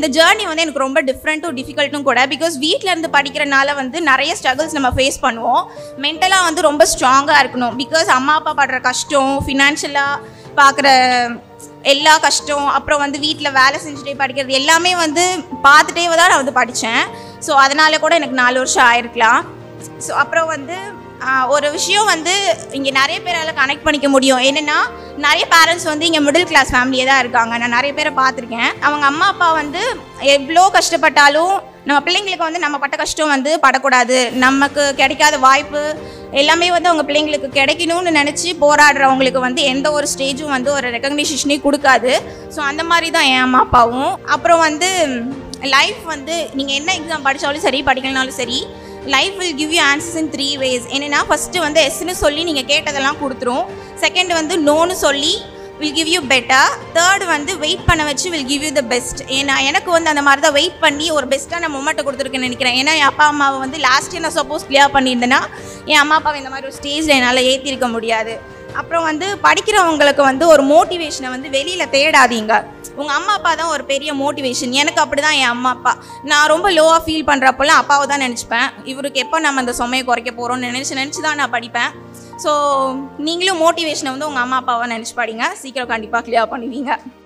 இந்த ஜேர்னி வந்து எனக்கு ரொம்ப டிஃப்ரெண்ட்டும் டிஃபிகல்ட்டும் கூட பிகாஸ் வீட்டில் இருந்து படிக்கிறனால வந்து நிறைய ஸ்ட்ரகிள்ஸ் நம்ம ஃபேஸ் பண்ணுவோம் மென்டலாக வந்து ரொம்ப ஸ்ட்ராங்காக இருக்கணும் பிகாஸ் அம்மா அப்பா படுற கஷ்டம் ஃபினான்ஷியலாக பார்க்குற எல்லா கஷ்டம் அப்புறம் வந்து வீட்டில் வேலை செஞ்சுட்டே படிக்கிறது எல்லாமே வந்து பார்த்துட்டே தான் நான் வந்து படித்தேன் ஸோ அதனால கூட எனக்கு நாலு வருஷம் ஆயிருக்கலாம் ஸோ அப்புறம் வந்து ஆஹ், ஒரு விஷயம் வந்து இங்கே நிறைய பேரால் கனெக்ட் பண்ணிக்க முடியும் என்னென்னா நிறைய பேரண்ட்ஸ் வந்து இங்கே மிடில் கிளாஸ் ஃபேமிலியே தான் இருக்காங்க நான் நிறைய பேரை பார்த்துருக்கேன் அவங்க அம்மா அப்பா வந்து எவ்வளோ கஷ்டப்பட்டாலும் நம்ம பிள்ளைங்களுக்கு வந்து நம்ம பட்ட கஷ்டம் வந்து படக்கூடாது நமக்கு கிடைக்காத வாய்ப்பு எல்லாமே வந்து அவங்க பிள்ளைங்களுக்கு கிடைக்கணும்னு நினச்சி போராடுறவங்களுக்கு வந்து எந்த ஒரு ஸ்டேஜும் வந்து ஒரு ரெக்கக்னிஷனையும் கொடுக்காது ஸோ அந்த மாதிரி தான் என் அம்மா அப்பாவும் அப்புறம் வந்து லைஃப் வந்து நீங்கள் என்ன எக்ஸாம் படித்தாலும் சரி படிக்கலனாலும் சரி life will give you answers in three ways என்னென்னா ஃபஸ்ட்டு வந்து எஸ்ன்னு சொல்லி நீங்கள் கேட்டதெல்லாம் கொடுத்துரும் செகண்ட் வந்து நோன்னு சொல்லி will give you better third வந்து வெயிட் பண்ண வச்சு will give you the best ஏன்னா எனக்கு வந்து அந்த மாதிரி தான் வெயிட் பண்ணி ஒரு பெஸ்ட்டான மொமெண்ட்டை கொடுத்துருக்கேன்னு நினைக்கிறேன் ஏன்னா என் அப்பா அம்மாவை வந்து லாஸ்ட் இயர் நான் சப்போஸ் கிளியர் பண்ணியிருந்தேன்னா என் அம்மா அப்பாவை இந்த மாதிரி ஒரு ஸ்டேஜில் என்னால் ஏற்றிருக்க முடியாது அப்புறம் வந்து படிக்கிறவங்களுக்கு வந்து ஒரு மோட்டிவேஷனை வந்து வெளியில் தேடாதீங்க உங்கள் அம்மா அப்பா தான் ஒரு பெரிய மோட்டிவேஷன் எனக்கு அப்படி தான் என் அம்மா அப்பா நான் ரொம்ப லோவாக ஃபீல் பண்ணுறப்பெல்லாம் அப்பாவை தான் நினச்சிப்பேன் இவருக்கு எப்போ நம்ம அந்த சுமையை குறைக்க போகிறோம்னு நினச்சி நினச்சி தான் நான் படிப்பேன் ஸோ நீங்களும் மோட்டிவேஷனை வந்து உங்கள் அம்மா அப்பாவை நினச்சி படிங்க சீக்கிரம் கண்டிப்பாக கிளியர் பண்ணுவீங்க